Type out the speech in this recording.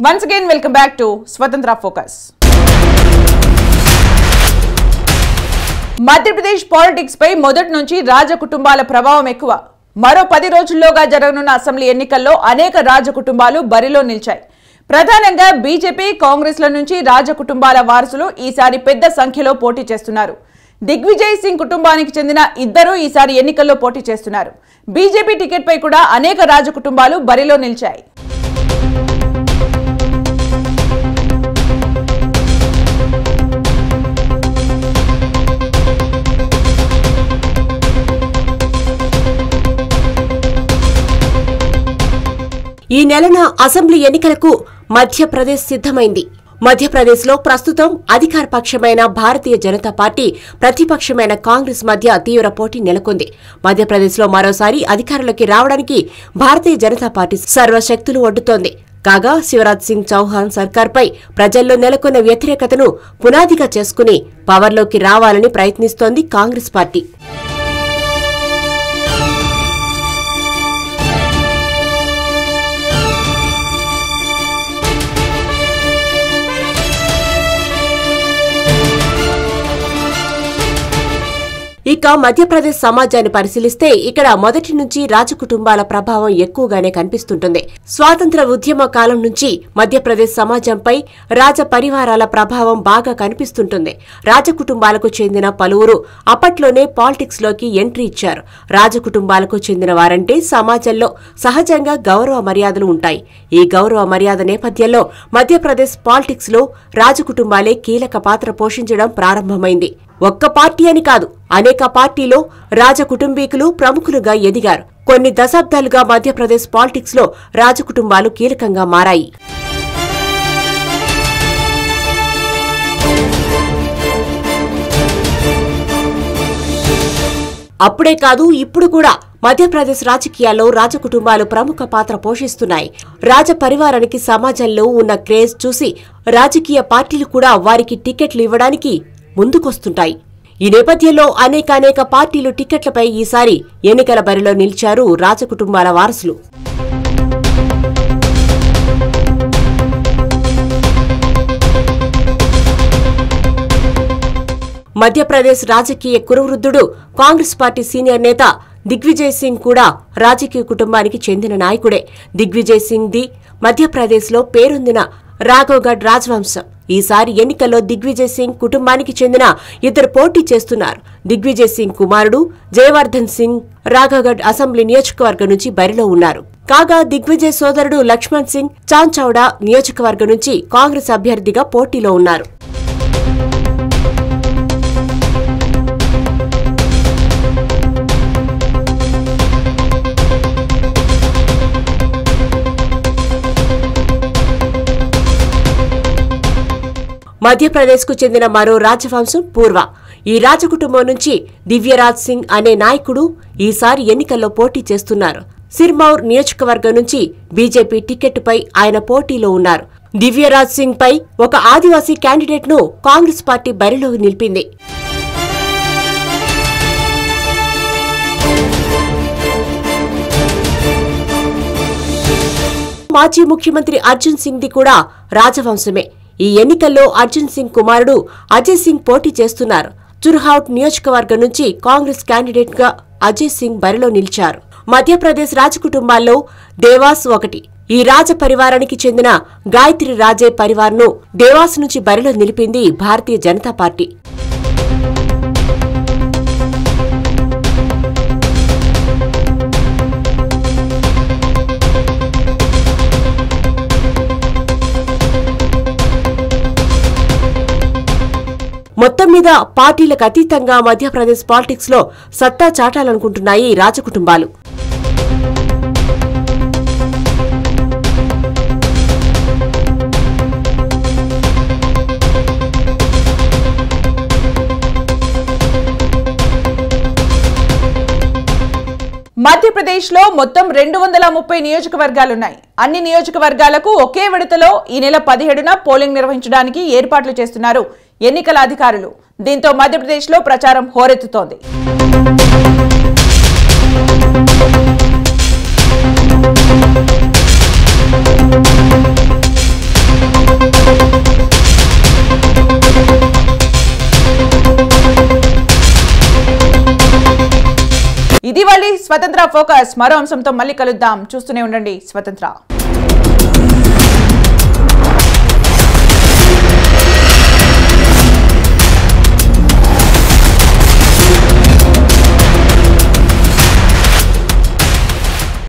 once again welcome back to Swatantra focus Madhya Pradesh politics పై మొదటి నుంచి రాజ కుటుంబాల ప్రభావం ఎక్కువ మరో పది రోజుల్లోగా జరగనున్న అసెంబ్లీ ఎన్నికల్లో అనేక రాజ కుటుంబాలు బరిలో నిలిచాయి ప్రధానంగా బీజేపీ కాంగ్రెస్ల నుంచి రాజ కుటుంబాల వారసులు ఈసారి పెద్ద సంఖ్యలో పోటీ చేస్తున్నారు దిగ్విజయ్ సింగ్ కుటుంబానికి చెందిన ఇద్దరు ఈసారి ఎన్నికల్లో పోటీ చేస్తున్నారు బీజేపీ టికెట్పై కూడా అనేక రాజ కుటుంబాలు బరిలో నిలిచాయి ఈ నెలన అసెంబ్లీ ఎన్నికలకు మధ్యప్రదేశ్ సిద్ధమైంది మధ్యప్రదేశ్లో ప్రస్తుతం అధికార పక్షమైన భారతీయ జనతా పార్టీ ప్రతిపక్షమైన కాంగ్రెస్ మధ్య తీవ్ర పోటీ నెలకొంది మధ్యప్రదేశ్లో మరోసారి అధికారంలోకి రావడానికి భారతీయ జనతా పార్టీ సర్వశక్తులు ఒడ్డుతోంది కాగా శివరాజ్ సింగ్ చౌహాన్ సర్కార్పై ప్రజల్లో నెలకొన్న వ్యతిరేకతను పునాదిగా చేసుకుని పవర్లోకి రావాలని ప్రయత్నిస్తోంది కాంగ్రెస్ పార్టీ ఇక మధ్యప్రదేశ్ సమాజాన్ని పరిశీలిస్తే ఇక్కడ మొదటి నుంచి రాజకుటుంబాల ప్రభావం ఎక్కువగానే కనిపిస్తుంటుంది స్వాతంత్ర ఉద్యమ కాలం నుంచి మధ్యప్రదేశ్ సమాజంపై రాజ పరివారాల ప్రభావం బాగా కనిపిస్తుంటుంది రాజకుటుంబాలకు చెందిన పలువురు అప్పట్లోనే పాలిటిక్స్ లోకి ఎంట్రీ ఇచ్చారు రాజకుటుంబాలకు చెందిన వారంటే సమాజంలో సహజంగా గౌరవ మర్యాదలు ఉంటాయి ఈ గౌరవ మర్యాద నేపథ్యంలో మధ్యప్రదేశ్ పాలిటిక్స్ లో రాజకుటుంబాలే కీలక పాత్ర పోషించడం ప్రారంభమైంది ఒక్క పార్టీ అని కాదు అనేక పార్టీలో రాజకుటుంబీకులు ప్రముఖులుగా ఎదిగారు కొన్ని దశాబ్దాలుగా మధ్యప్రదేశ్ పాలిటిక్స్ లో రాజకుటుంబాలు కీలకంగా మారాయి అప్పుడే కాదు ఇప్పుడు కూడా మధ్యప్రదేశ్ రాజకీయాల్లో రాజకుటుంబాలు ప్రముఖ పాత్ర పోషిస్తున్నాయి రాజ పరివారానికి సమాజంలో ఉన్న క్రేజ్ చూసి రాజకీయ పార్టీలు కూడా వారికి టికెట్లు ఇవ్వడానికి ముందుకొస్తుంటాయి ఈ నేపథ్యంలో అనేక అనేక పార్టీలు టికెట్లపై ఈసారి ఎన్నికల బరిలో నిలిచారు రాజకుటుంబాల వారసులు మధ్యప్రదేశ్ రాజకీయ కురువృద్ధుడు కాంగ్రెస్ పార్టీ సీనియర్ నేత దిగ్విజయ్ సింగ్ కూడా రాజకీయ కుటుంబానికి చెందిన నాయకుడే దిగ్విజయ్ సింగ్ ది మధ్యప్రదేశ్లో పేరొందిన రాఘవ్గఢ్ రాజవంశం ఈసారి ఎన్నికల్లో దిగ్విజయ్ సింగ్ కుటుంబానికి చెందిన ఇద్దరు పోటీ చేస్తున్నారు దిగ్విజయ్ సింగ్ కుమారుడు జయవర్ధన్ సింగ్ రాఘవ్గఢ్ అసెంబ్లీ నియోజకవర్గం నుంచి బరిలో ఉన్నారు కాగా దిగ్విజయ్ సోదరుడు లక్ష్మణ్ సింగ్ చాంచౌడా నియోజకవర్గం నుంచి కాంగ్రెస్ అభ్యర్థిగా పోటీలో ఉన్నారు మధ్యప్రదేశ్కు చెందిన మరో రాజవంశం పూర్వ ఈ రాజకుటుంబం నుంచి దివ్యరాజ్ సింగ్ అనే నాయకుడు ఈసారి ఎన్నికల్లో పోటీ చేస్తున్నారు సిర్మౌర్ నియోజకవర్గం నుంచి బీజేపీ టికెట్పై ఆయన పోటీలో ఉన్నారు దివ్యరాజ్ సింగ్ పై ఒక ఆదివాసీ క్యాండిడేట్ ను కాంగ్రెస్ పార్టీ బరిలో నిలిపింది మాజీ ముఖ్యమంత్రి అర్జున్ సింగ్ ది కూడా రాజవంశమే ఈ ఎన్నికల్లో అర్జున్ సింగ్ కుమారుడు అజయ్ సింగ్ పోటీ చేస్తున్నారు చుర్హౌట్ నియోజకవర్గం నుంచి కాంగ్రెస్ క్యాండిడేట్ గా అజయ్ సింగ్ బరిలో నిలిచారు మధ్యప్రదేశ్ రాజకుటుంబాల్లో దేవాస్ ఒకటి ఈ రాజ పరివారానికి చెందిన గాయత్రి రాజే పరివార్ను దేవాస్ నుంచి బరిలో నిలిపింది భారతీయ జనతా పార్టీ మొత్తం మీద పార్టీలకు అతీతంగా మధ్యప్రదేశ్ పాలిటిక్స్ లో సత్తా చాటాలనుకుంటున్నాయి ఈ రాజకుటుంబాలు మధ్యప్రదేశ్లో మొత్తం రెండు వందల ముప్పై నియోజకవర్గాలున్నాయి అన్ని నియోజకవర్గాలకు ఒకే విడతలో ఈ నెల పదిహేడున పోలింగ్ నిర్వహించడానికి ఏర్పాట్లు చేస్తున్నారు ఎన్నికల అధికారులు దీంతో మధ్యప్రదేశ్లో ప్రచారం హోరెత్తుతోంది ఇది వాళ్ళి స్వతంత్ర ఫోకస్ మరో అంశంతో మళ్ళీ కలుద్దాం చూస్తూనే ఉండండి స్వతంత్ర